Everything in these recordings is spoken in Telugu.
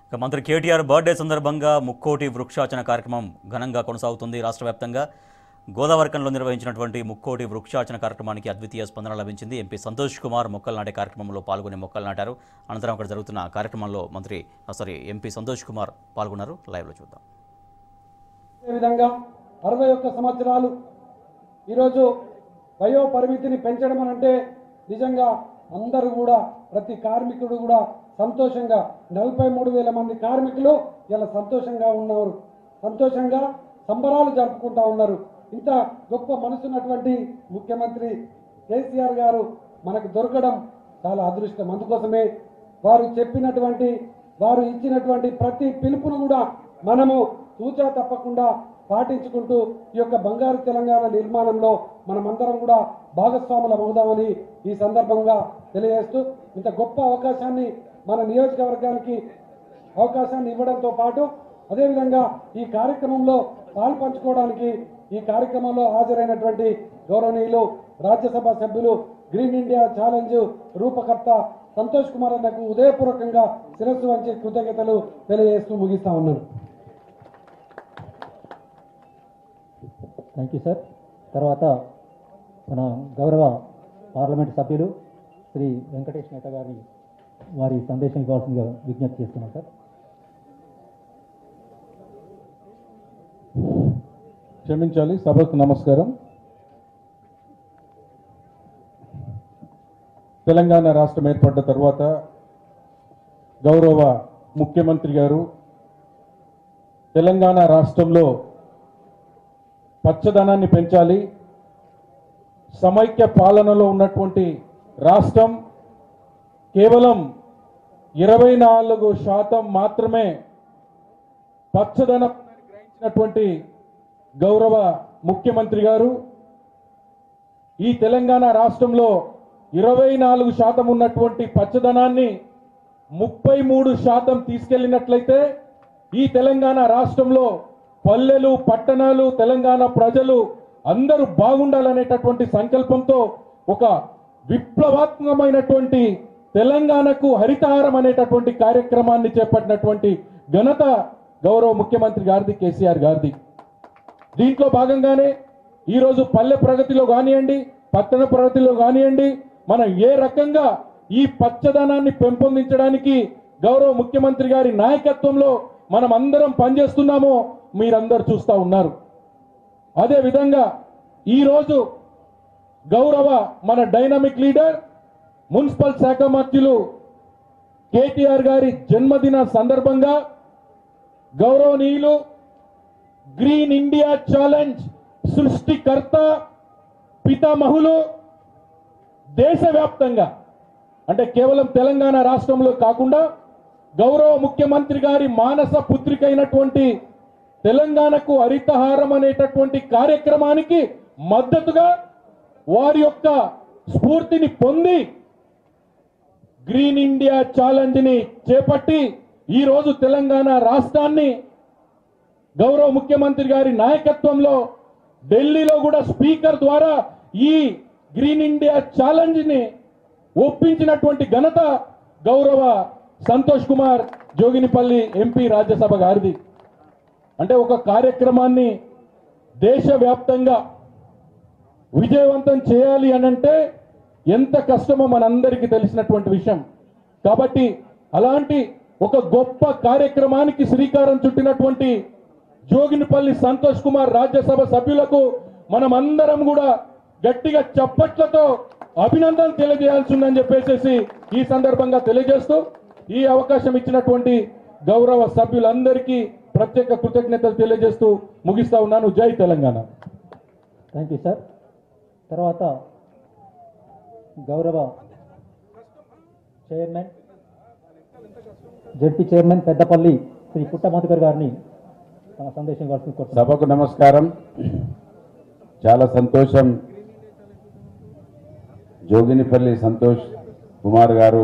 ఇక మంత్రి కేటీఆర్ బర్త్డే సందర్భంగా ముక్కోటి వృక్షాచన కార్యక్రమం ఘనంగా కొనసాగుతుంది రాష్ట్ర వ్యాప్తంగా గోదావరికంలో నిర్వహించినటువంటి ముక్కోటి వృక్షాచన కార్యక్రమానికి అద్వితీయ స్పందన లభించింది ఎంపీ సంతోష్ కుమార్ మొక్కలు నాటే కార్యక్రమంలో పాల్గొని మొక్కలు నాటారు అనంతరం అక్కడ జరుగుతున్న కార్యక్రమంలో మంత్రి సారీ ఎంపీ సంతోష్ కుమార్ పాల్గొన్నారు లైవ్లో చూద్దాం విధంగా అరవై ఒక్క సంవత్సరాలు ఈరోజు వయో పరిమితిని పెంచడం అని అంటే నిజంగా అందరూ కూడా ప్రతి కార్మికుడు కూడా సంతోషంగా నలభై మూడు వేల మంది కార్మికులు ఇలా సంతోషంగా ఉన్నారు సంతోషంగా సంబరాలు జరుపుకుంటా ఉన్నారు ఇంత గొప్ప మనసున్నటువంటి ముఖ్యమంత్రి కేసీఆర్ గారు మనకు దొరకడం చాలా అదృష్టం అందుకోసమే వారు చెప్పినటువంటి వారు ఇచ్చినటువంటి ప్రతి పిలుపును కూడా మనము తూచా తప్పకుండా పాటించుకుంటూ ఈ యొక్క బంగారు తెలంగాణ నిర్మాణంలో మనమందరం కూడా భాగస్వాములం అవుదామని ఈ సందర్భంగా తెలియజేస్తూ ఇంత గొప్ప అవకాశాన్ని మన నియోజకవర్గానికి అవకాశాన్ని ఇవ్వడంతో పాటు అదేవిధంగా ఈ కార్యక్రమంలో పాల్పంచుకోవడానికి ఈ కార్యక్రమంలో హాజరైనటువంటి గౌరవనీయులు రాజ్యసభ సభ్యులు గ్రీన్ ఇండియా ఛాలెంజ్ రూపకర్త సంతోష్ కుమార్ అన్నకు ఉదయపూర్వకంగా శిరస్సు వంచి కృతజ్ఞతలు తెలియజేస్తూ ముగిస్తా ఉన్నాను థ్యాంక్ యూ సార్ తర్వాత మన గౌరవ పార్లమెంట్ సభ్యులు శ్రీ వెంకటేష్ నేత గారి వారి సందేశం ఇవ్వాల్సిందిగా విజ్ఞప్తి చేస్తున్నాం సార్ క్షమించాలి సభకు నమస్కారం తెలంగాణ రాష్ట్రం ఏర్పడ్డ తర్వాత గౌరవ ముఖ్యమంత్రి గారు తెలంగాణ రాష్ట్రంలో పచ్చదనాన్ని పెంచాలి సమైక్య పాలనలో ఉన్నటువంటి రాష్ట్రం కేవలం ఇరవై నాలుగు శాతం మాత్రమే పచ్చదనం గ్రహించినటువంటి గౌరవ ముఖ్యమంత్రి గారు ఈ తెలంగాణ రాష్ట్రంలో ఇరవై నాలుగు శాతం ఉన్నటువంటి పచ్చదనాన్ని ముప్పై మూడు శాతం తీసుకెళ్లినట్లయితే ఈ తెలంగాణ రాష్ట్రంలో పల్లెలు పట్టణాలు తెలంగాణ ప్రజలు అందరూ బాగుండాలనేటటువంటి సంకల్పంతో ఒక విప్లవాత్మకమైనటువంటి తెలంగాణకు హరితహారం అనేటటువంటి కార్యక్రమాన్ని చేపట్టినటువంటి ఘనత గౌరవ ముఖ్యమంత్రి గారిది కేసీఆర్ గారిది దీంట్లో భాగంగానే ఈరోజు పల్లె ప్రగతిలో కానివ్వండి పట్టణ ప్రగతిలో కానివ్వండి మనం ఏ రకంగా ఈ పచ్చదనాన్ని పెంపొందించడానికి గౌరవ ముఖ్యమంత్రి గారి నాయకత్వంలో మనం అందరం పనిచేస్తున్నామో మీరందరూ చూస్తా ఉన్నారు అదే విధంగా ఈరోజు గౌరవ మన డైనమిక్ లీడర్ మున్సిపల్ శాఖ మంత్రులు కేటీఆర్ గారి జన్మదిన సందర్భంగా గౌరవనీయులు గ్రీన్ ఇండియా ఛాలెంజ్ సృష్టికర్త పితామహులు దేశవ్యాప్తంగా అంటే కేవలం తెలంగాణ రాష్ట్రంలో కాకుండా గౌరవ ముఖ్యమంత్రి గారి మానస పుత్రిక అయినటువంటి తెలంగాణకు హరితహారం అనేటటువంటి కార్యక్రమానికి మద్దతుగా వారి యొక్క స్ఫూర్తిని పొంది గ్రీన్ ఇండియా ఛాలెంజ్ ని చేపట్టి ఈ రోజు తెలంగాణ రాష్ట్రాన్ని గౌరవ ముఖ్యమంత్రి గారి నాయకత్వంలో ఢిల్లీలో కూడా స్పీకర్ ద్వారా ఈ గ్రీన్ ఇండియా ఛాలెంజ్ ని ఒప్పించినటువంటి ఘనత గౌరవ సంతోష్ కుమార్ జోగినిపల్లి ఎంపీ రాజ్యసభ గారిది అంటే ఒక కార్యక్రమాన్ని దేశవ్యాప్తంగా విజయవంతం చేయాలి అనంటే ఎంత కష్టమో మనందరికీ తెలిసినటువంటి విషయం కాబట్టి అలాంటి ఒక గొప్ప కార్యక్రమానికి శ్రీకారం చుట్టినటువంటి జోగినిపల్లి సంతోష్ కుమార్ రాజ్యసభ సభ్యులకు మనం అందరం కూడా గట్టిగా చప్పట్లతో అభినందన తెలియజేయాల్సి ఉందని చెప్పేసి ఈ సందర్భంగా తెలియజేస్తూ ఈ అవకాశం ఇచ్చినటువంటి గౌరవ సభ్యులందరికీ ప్రత్యేక కృతజ్ఞతలు తెలియజేస్తూ ముగిస్తా ఉన్నాను జై తెలంగాణ థ్యాంక్ యూ సార్ తర్వాత గౌరవ chairman ZP chairman Peddapalli Shri Putta Madhukar గారిని తన సందేశం ఇవ్వాల్సింది కోరుతున్నాను సభకు నమస్కారం చాలా సంతోషం జోగినిపల్లి సంతోష్ కుమార్ గారు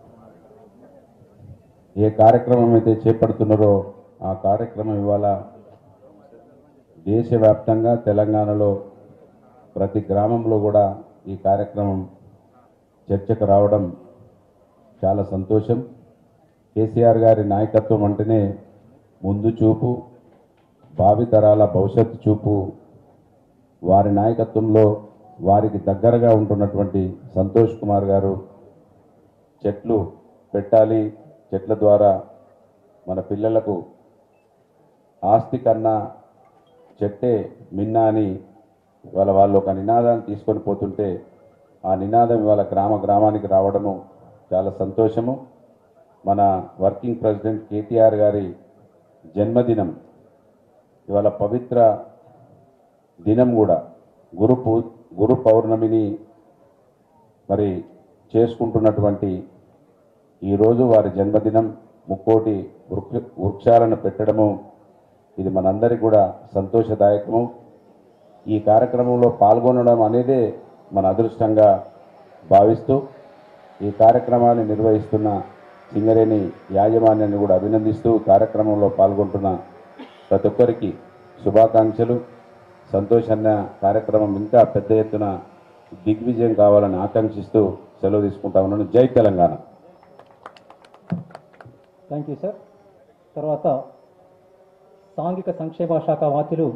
ఏ కార్యక్రమం అయితే చేపడుతున్నారో ఆ కార్యక్రమం ఇవాళ దేశవ్యాప్తంగా తెలంగాణలో ప్రతి గ్రామంలో కూడా ఈ కార్యక్రమం చర్చకు రావడం చాలా సంతోషం కేసీఆర్ గారి నాయకత్వం అంటేనే ముందు చూపు భావితరాల భవిష్యత్తు చూపు వారి నాయకత్వంలో వారికి దగ్గరగా ఉంటున్నటువంటి సంతోష్ కుమార్ గారు చెట్లు పెట్టాలి చెట్ల ద్వారా మన పిల్లలకు ఆస్తి కన్నా చెట్టే మిన్నా అని ఇవాళ వాళ్ళు ఒక నినాదాన్ని తీసుకొని పోతుంటే ఆ నినాదం ఇవాళ గ్రామ గ్రామానికి రావడము చాలా సంతోషము మన వర్కింగ్ ప్రెసిడెంట్ కేటీఆర్ గారి జన్మదినం ఇవాళ పవిత్ర దినం కూడా గురు పూ గురు పౌర్ణమిని మరి చేసుకుంటున్నటువంటి ఈరోజు వారి జన్మదినం ముక్కోటి వృక్ష వృక్షాలను పెట్టడము ఇది మనందరికీ కూడా సంతోషదాయకము ఈ కార్యక్రమంలో పాల్గొనడం అనేదే మన అదృష్టంగా భావిస్తూ ఈ కార్యక్రమాన్ని నిర్వహిస్తున్న సింగరేణి యాజమాన్యాన్ని కూడా అభినందిస్తూ కార్యక్రమంలో పాల్గొంటున్న ప్రతి ఒక్కరికి శుభాకాంక్షలు సంతోషాన్న కార్యక్రమం ఇంకా పెద్ద ఎత్తున దిగ్విజయం కావాలని ఆకాంక్షిస్తూ సెలవు తీసుకుంటా ఉన్నాను జై తెలంగాణ థ్యాంక్ యూ సార్ తర్వాత సాంఘిక సంక్షేమ శాఖ వాత్యులు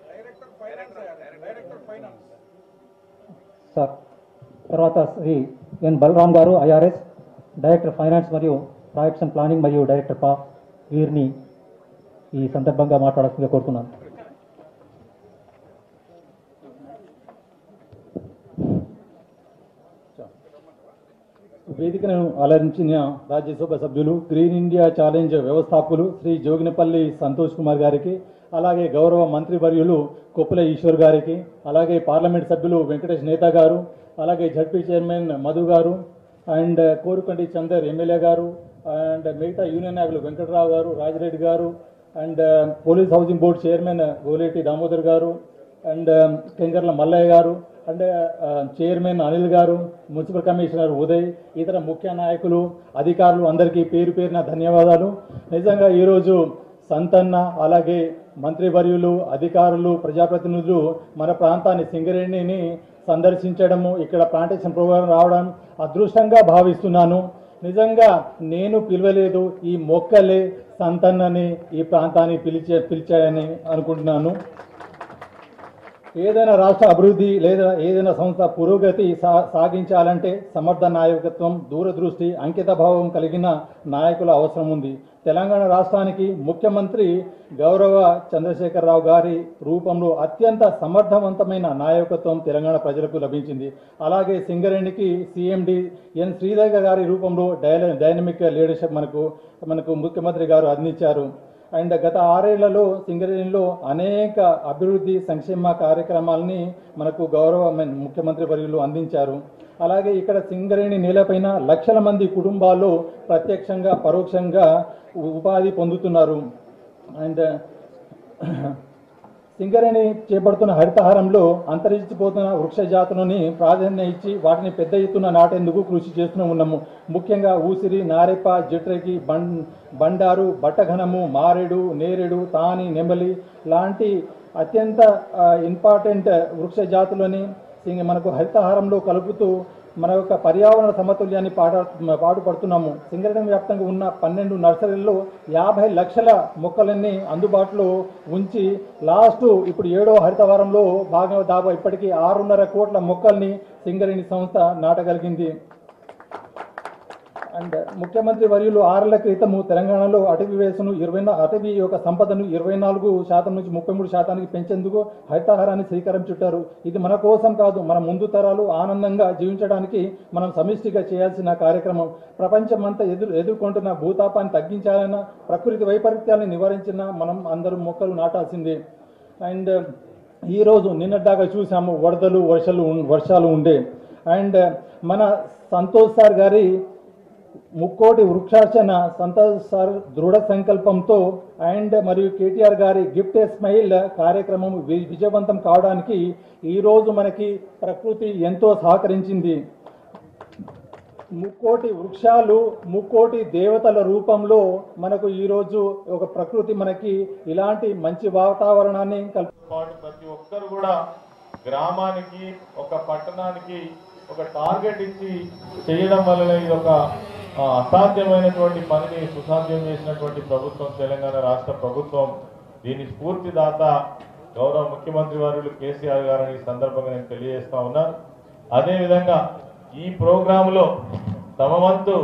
సార్ తర్వాత శ్రీ ఎన్ బలరాం గారు ఐఆర్ఎస్ డైరెక్టర్ ఫైనాన్స్ మరియు ప్రాజెక్ట్స్ అండ్ ప్లానింగ్ మరియు డైరెక్టర్ పా వీరిని ఈ సందర్భంగా మాట్లాడాల్సిందిగా కోరుతున్నాను వేదికను అలరించిన రాజ్యసభ సభ్యులు గ్రీన్ ఇండియా ఛాలెంజ్ వ్యవస్థాపకులు శ్రీ జోగినపల్లి సంతోష్ కుమార్ గారికి అలాగే గౌరవ మంత్రివర్యులు కొప్పుల ఈశ్వర్ గారికి అలాగే పార్లమెంట్ సభ్యులు వెంకటేష్ నేత గారు అలాగే జడ్పీ చైర్మన్ మధు గారు అండ్ కోరుకంటి చందర్ ఎమ్మెల్యే గారు అండ్ మిగతా యూనియన్ నాయకులు వెంకటరావు గారు రాజిరెడ్డి గారు and police housing board chairman Goleti Damodar గారు అండ్ కెంగర్ల మల్లయ్య గారు అండ్ చైర్మన్ అనిల్ గారు మున్సిపల్ కమిషనర్ ఉదయ్ ఇతర ముఖ్య నాయకులు అధికారులు అందరికీ పేరు పేరున ధన్యవాదాలు నిజంగా ఈరోజు సంతన్న అలాగే మంత్రివర్యులు అధికారులు ప్రజాప్రతినిధులు మన ప్రాంతాన్ని సింగరేణిని సందర్శించడము ఇక్కడ ప్లాంటేషన్ ప్రోగ్రాం రావడం అదృష్టంగా భావిస్తున్నాను నిజంగా నేను పిలవలేదు ఈ మొక్కలే సంతన్నని ఈ ప్రాంతాన్ని పిలిచే పిలిచాయని అనుకుంటున్నాను ఏదైనా రాష్ట్ర అభివృద్ధి లేదా ఏదైనా సంస్థ పురోగతి సా సాగించాలంటే సమర్థ నాయకత్వం దూరదృష్టి అంకిత భావం కలిగిన నాయకుల అవసరం ఉంది తెలంగాణ రాష్ట్రానికి ముఖ్యమంత్రి గౌరవ చంద్రశేఖరరావు గారి రూపంలో అత్యంత సమర్థవంతమైన నాయకత్వం తెలంగాణ ప్రజలకు లభించింది అలాగే సింగరేణికి సిఎండి ఎన్ శ్రీధర్ గారి రూపంలో డైల డైనమిక్ లీడర్షిప్ మనకు మనకు ముఖ్యమంత్రి గారు అందించారు అండ్ గత ఆరేళ్లలో సింగరేణిలో అనేక అభివృద్ధి సంక్షేమ కార్యక్రమాలని మనకు గౌరవ మెన్- ముఖ్యమంత్రి వర్యులు అందించారు అలాగే ఇక్కడ సింగరేణి నేలపైన లక్షల మంది కుటుంబాలు ప్రత్యక్షంగా పరోక్షంగా ఉ- ఉపాధి పొందుతున్నారు అండ్ సింగరేణి చేపడుతున్న హరితహారంలో అంతరించిపోతున్న వృక్ష జాతులని ప్రాధాన్యం ఇచ్చి వాటిని పెద్ద ఎత్తున నాటేందుకు కృషి చేస్తూనే ఉన్నాము ముఖ్యంగా ఊసిరి నారెప్ప జట్రకి బం బండారు బట్టఘనము మారేడు నేరేడు తాని నెమలి లాంటి అత్యంత ఇంపార్టెంట్ వృక్ష జాతులని సింగ- మనకు హరితహారంలో కలుపుతూ మన యొక్క పర్యావరణ సమతుల్యాన్ని పాట పాటుపడుతున్నాము సింగరేణి వ్యాప్తంగా ఉన్న పన్నెండు నర్సరీల్లో యాభై లక్షల మొక్కలన్నీ అందుబాటులో ఉంచి లాస్ట్ ఇప్పుడు ఏడో హరితవారంలో భాగం దాదాపు ఇప్పటికీ ఆరున్నర కోట్ల మొక్కల్ని సింగరేణి సంస్థ నాటగలిగింది అండ్ ముఖ్యమంత్రి వర్యులు ఆరేళ్ల క్రితము తెలంగాణలో అటవీ వేసును ఇరవై నా- అటవీ యొక్క సంపదను ఇరవై నాలుగు శాతం నుంచి ముప్పై మూడు శాతానికి పెంచేందుకు హరితహారాన్ని శ్రీకారం చుట్టారు ఇది మన కోసం కాదు మన ముందు తరాలు ఆనందంగా జీవించడానికి మనం సమిష్టిగా చేయాల్సిన కార్యక్రమం ప్రపంచమంతా ఎదురు ఎదుర్కొంటున్న భూతాపాన్ని తగ్గించాలన్నా ప్రకృతి వైపరీత్యాన్ని నివారించిన మనం అందరూ మొక్కలు నాటాల్సిందే అండ్ ఈరోజు నిన్నటిదాకా చూసాము వరదలు వర్షాలు ఉన్- వర్షాలు ఉండే అండ్ మన సంతోష్ సార్ గారి ముక్కోటి వృక్షార్చన సంతోష్ సార్ దృఢ సంకల్పంతో అండ్ మరియు కేటీఆర్ గారి గిఫ్ట్ ఏ స్మైల్ కార్యక్రమం వి- విజయవంతం కావడానికి ఈరోజు మనకి ప్రకృతి ఎంతో సహకరించింది ముక్కోటి వృక్షాలు ముక్కోటి దేవతల రూపంలో మనకు ఈరోజు ఒక ప్రకృతి మనకి ఇలాంటి మంచి వాతావరణాన్ని కల్ప పాటు ప్రతి ఒక్కరు కూడా గ్రామానికి ఒక పట్టణానికి ఒక టార్గెట్ ఇచ్చి చేయడం వల్ల ఇది ఒక ఆ అసాధ్యమైనటువంటి పనిని సుసాధ్యం చేసినటువంటి ప్రభుత్వం తెలంగాణ రాష్ట్ర ప్రభుత్వం దీని స్ఫూర్తిదాత గౌరవ ముఖ్యమంత్రి వర్యులు కేసీఆర్ గారని ఈ సందర్భంగా నేను తెలియజేస్తా ఉన్నాను అదేవిధంగా ఈ ప్రోగ్రాంలో తమ వంతు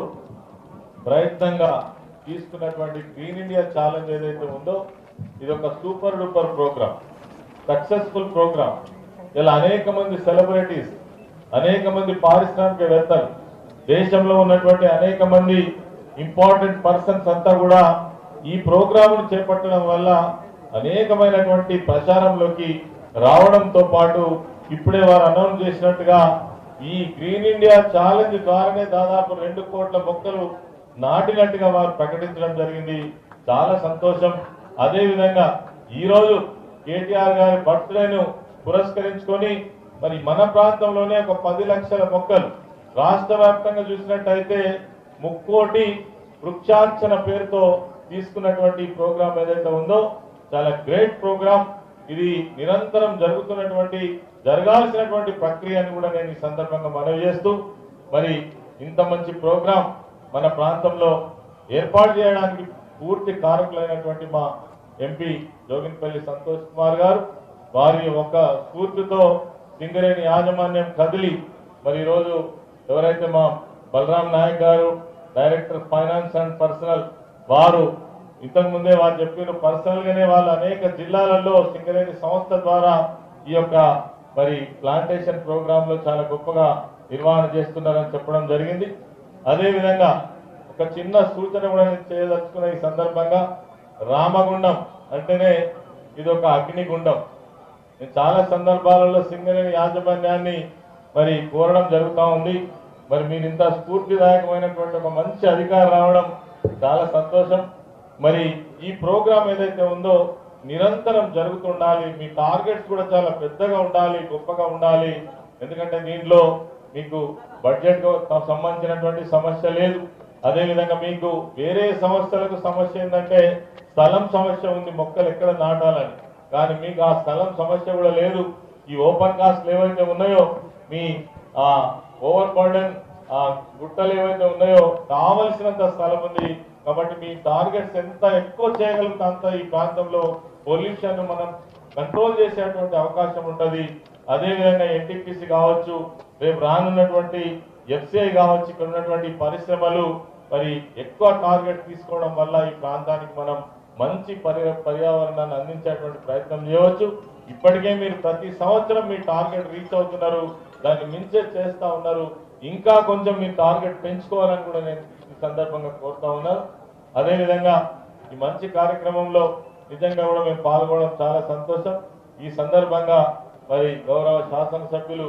ప్రయత్నంగా తీసుకున్నటువంటి గ్రీన్ ఇండియా ఛాలెంజ్ ఏదైతే ఉందో ఇది ఒక super duper program successful program ఇలా అనేక మంది సెలబ్రిటీస్ అనేక మంది పారిశ్రామికవేత్తలు దేశంలో ఉన్నటువంటి అనేక మంది ఇంపార్టెంట్ పర్సన్స్ అంతా కూడా ఈ ప్రోగ్రామును చేపట్టడం వల్ల అనేకమైనటువంటి ప్రచారంలోకి రావడంతో పాటు ఇప్పుడే వారు అనౌన్స్ చేసినట్టుగా ఈ గ్రీన్ ఇండియా ఛాలెంజ్ ద్వారానే దాదాపు రెండు కోట్ల మొక్కలు నాటినట్టుగా వారు ప్రకటించడం జరిగింది చాలా సంతోషం అదే విధంగా ఈ రోజు కేటీఆర్ గారి బర్త్డేను పురస్కరించుకొని మరి మన ప్రాంతంలోనే ఒక పది లక్షల మొక్కలు రాష్ట్ర వ్యాప్తంగా చూసినట్టయితే ముక్కోటి వృక్షార్చన పేరుతో తీసుకున్నటువంటి ప్రోగ్రాం ఏదైతే ఉందో చాలా గ్రేట్ ప్రోగ్రాం ఇది నిరంతరం జరుగుతున్నటువంటి జరగాల్సినటువంటి ప్రక్రియ అని కూడా నేను ఈ సందర్భంగా మనవి చేస్తూ మరి ఇంత మంచి ప్రోగ్రాం మన ప్రాంతంలో ఏర్పాటు చేయడానికి పూర్తి కారకులైనటువంటి మా ఎంపీ జోగిన్పల్లి సంతోష్ కుమార్ గారు వారి ఒక స్ఫూర్తితో సింగరేణి యాజమాన్యం కదిలి మరి ఈరోజు ఎవరైతే మా బలరాం నాయక్ గారు డైరెక్టర్ ఫైనాన్స్ అండ్ పర్సనల్ వారు ఇంతకు ముందే వారు చెప్పిన పర్సనల్ గానే వాళ్ళు అనేక జిల్లాలలో సింగరేణి సంస్థ ద్వారా ఈ యొక్క మరి ప్లాంటేషన్ ప్రోగ్రామ్ లో చాలా గొప్పగా నిర్వహణ చేస్తున్నారని చెప్పడం జరిగింది అదే విధంగా ఒక చిన్న సూచన కూడా నేను చేయదలుచుకున్న ఈ సందర్భంగా రామగుండం అంటేనే ఇది ఒక అగ్నిగుండం నేను చాలా సందర్భాలలో సింగరేణి యాజమాన్యాన్ని మరి కోరడం జరుగుతూ ఉంది మరి మీరు ఇంత స్ఫూర్తిదాయకమైనటువంటి ఒక మంచి అధికారం రావడం చాలా సంతోషం మరి ఈ ప్రోగ్రాం ఏదైతే ఉందో నిరంతరం జరుగుతుండాలి మీ టార్గెట్స్ కూడా చాలా పెద్దగా ఉండాలి గొప్పగా ఉండాలి ఎందుకంటే దీంట్లో మీకు బడ్జెట్ సంబంధించినటువంటి సమస్య లేదు అదేవిధంగా మీకు వేరే సంస్థలకు సమస్య ఏంటంటే స్థలం సమస్య ఉంది మొక్కలు ఎక్కడ నాటాలని కానీ మీకు ఆ స్థలం సమస్య కూడా లేదు ఈ ఓపెన్ కాస్ట్ ఏవైతే ఉన్నాయో మీ ఆ ఓవర్ బర్డెన్ ఆ గుట్టలు ఏవైతే ఉన్నాయో కావలసినంత స్థలం ఉంది కాబట్టి మీ టార్గెట్స్ ఎంత ఎక్కువ చేయగలిగితే అంత ఈ ప్రాంతంలో పొల్యూషన్ మనం కంట్రోల్ చేసేటువంటి అవకాశం ఉంటుంది అదేవిధంగా ఎన్టీపీసీ కావచ్చు రేపు రానున్నటువంటి ఎఫ్సిఐ కావచ్చు ఇక్కడ ఉన్నటువంటి పరిశ్రమలు మరి ఎక్కువ టార్గెట్ తీసుకోవడం వల్ల ఈ ప్రాంతానికి మనం మంచి పర్య పర్యావరణాన్ని అందించేటువంటి ప్రయత్నం చేయవచ్చు ఇప్పటికే మీరు ప్రతి సంవత్సరం మీ టార్గెట్ రీచ్ అవుతున్నారు దాన్ని మించే చేస్తా ఉన్నారు ఇంకా కొంచెం మీ టార్గెట్ పెంచుకోవాలని కూడా నేను ఈ సందర్భంగా కోరుతా ఉన్నాను అదేవిధంగా ఈ మంచి కార్యక్రమంలో నిజంగా కూడా మేము పాల్గొనడం చాలా సంతోషం ఈ సందర్భంగా మరి గౌరవ శాసనసభ్యులు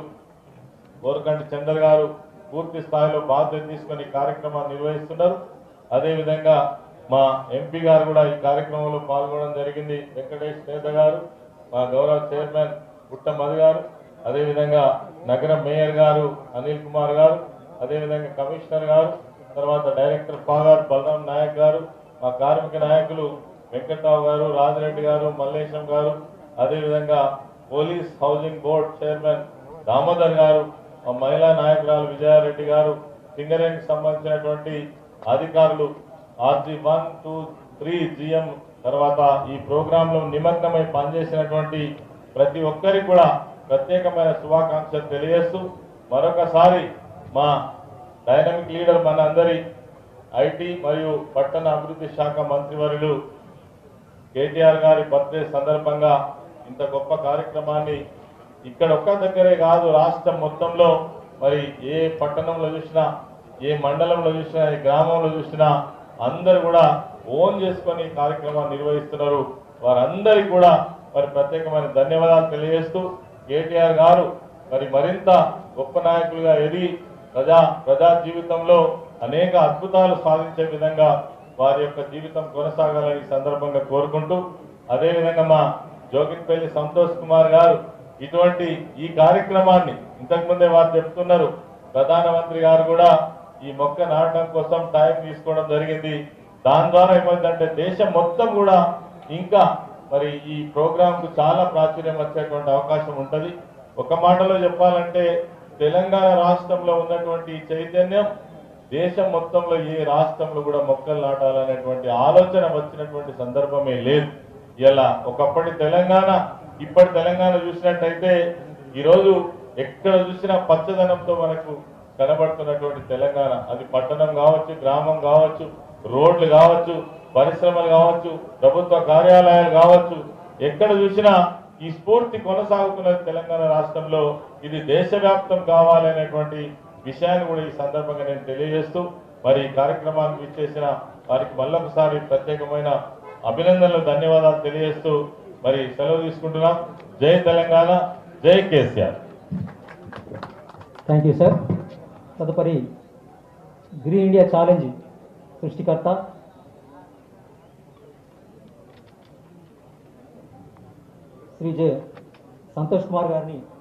కోరకంటి చందర్ గారు పూర్తి స్థాయిలో బాధ్యత తీసుకొని ఈ కార్యక్రమాన్ని నిర్వహిస్తున్నారు అదేవిధంగా మా ఎంపీ గారు కూడా ఈ కార్యక్రమంలో పాల్గొనడం జరిగింది వెంకటేష్ నేత గారు మా గౌరవ చైర్మన్ పుట్ట మధు గారు అదేవిధంగా నగర మేయర్ గారు అనిల్ కుమార్ గారు అదేవిధంగా కమిషనర్ గారు తర్వాత డైరెక్టర్ పాగారు బలరాం నాయక్ గారు మా కార్మిక నాయకులు వెంకట్రావు గారు రాజిరెడ్డి గారు మల్లేశం గారు అదేవిధంగా police housing board chairman Damodar గారు మా మహిళా నాయకురాలు విజయారెడ్డి గారు సింగరేణికి సంబంధించినటువంటి అధికారులు RG one two three GM తర్వాత ఈ ప్రోగ్రాంలో నిమగ్నమై పనిచేసినటువంటి ప్రతి ఒక్కరికి కూడా ప్రత్యేకమైన శుభాకాంక్షలు తెలియజేస్తూ మరొకసారి మా డైనమిక్ లీడర్ మన అందరి ఐటీ మరియు పట్టణ అభివృద్ధి శాఖ మంత్రివర్యులు కేటీఆర్ గారి బర్త్డే సందర్భంగా ఇంత గొప్ప కార్యక్రమాన్ని ఇక్కడ ఒక్క దగ్గరే కాదు రాష్ట్రం మొత్తంలో మరి ఏ పట్టణంలో చూసినా ఏ మండలంలో చూసినా ఏ గ్రామంలో చూసినా అందరు కూడా ఓన్ చేసుకొని ఈ కార్యక్రమాన్ని నిర్వహిస్తున్నారు వారందరికీ కూడా మరి ప్రత్యేకమైన ధన్యవాదాలు తెలియజేస్తూ కేటీఆర్ గారు మరి మరింత గొప్ప నాయకులుగా ఎదిగి ప్రజా ప్రజా జీవితంలో అనేక అద్భుతాలు సాధించే విధంగా వారి యొక్క జీవితం కొనసాగాలని ఈ సందర్భంగా కోరుకుంటూ అదేవిధంగా మా జోగిన్పల్లి సంతోష్ కుమార్ గారు ఇటువంటి ఈ కార్యక్రమాన్ని ఇంతకు ముందే వారు చెప్తున్నారు ప్రధానమంత్రి గారు కూడా ఈ మొక్క నాటడం కోసం టైం తీసుకోవడం జరిగింది దాని ద్వారా ఏమైందంటే దేశం మొత్తం కూడా ఇంకా మరి ఈ ప్రోగ్రామ్ కు చాలా ప్రాచుర్యం వచ్చేటువంటి అవకాశం ఉంటది ఒక మాటలో చెప్పాలంటే తెలంగాణ రాష్ట్రంలో ఉన్నటువంటి ఈ చైతన్యం దేశం మొత్తంలో ఏ రాష్ట్రంలో కూడా మొక్కలు నాటాలనేటువంటి ఆలోచన వచ్చినటువంటి సందర్భమే లేదు ఇలా ఒకప్పటి తెలంగాణ ఇప్పటి తెలంగాణ చూసినట్టయితే ఈరోజు ఎక్కడ చూసినా పచ్చదనంతో మనకు కనబడుతున్నటువంటి తెలంగాణ అది పట్టణం కావచ్చు గ్రామం కావచ్చు రోడ్లు కావచ్చు పరిశ్రమలు కావచ్చు ప్రభుత్వ కార్యాలయాలు కావచ్చు ఎక్కడ చూసినా ఈ స్ఫూర్తి కొనసాగుతున్నది తెలంగాణ రాష్ట్రంలో ఇది దేశవ్యాప్తం కావాలనేటువంటి విషయాన్ని కూడా ఈ సందర్భంగా నేను తెలియజేస్తూ మరి ఈ కార్యక్రమానికి ఇచ్చేసిన వారికి మళ్ళొకసారి ప్రత్యేకమైన అభినందనలు ధన్యవాదాలు తెలియజేస్తూ మరి సెలవు తీసుకుంటున్నాం జై తెలంగాణ జై కేసీఆర్ థ్యాంక్ యూ సార్ తదుపరి గ్రీన్ ఇండియా ఛాలెంజ్ సృష్టికర్త శ్రీ జె సంతోష్ కుమార్ గారిని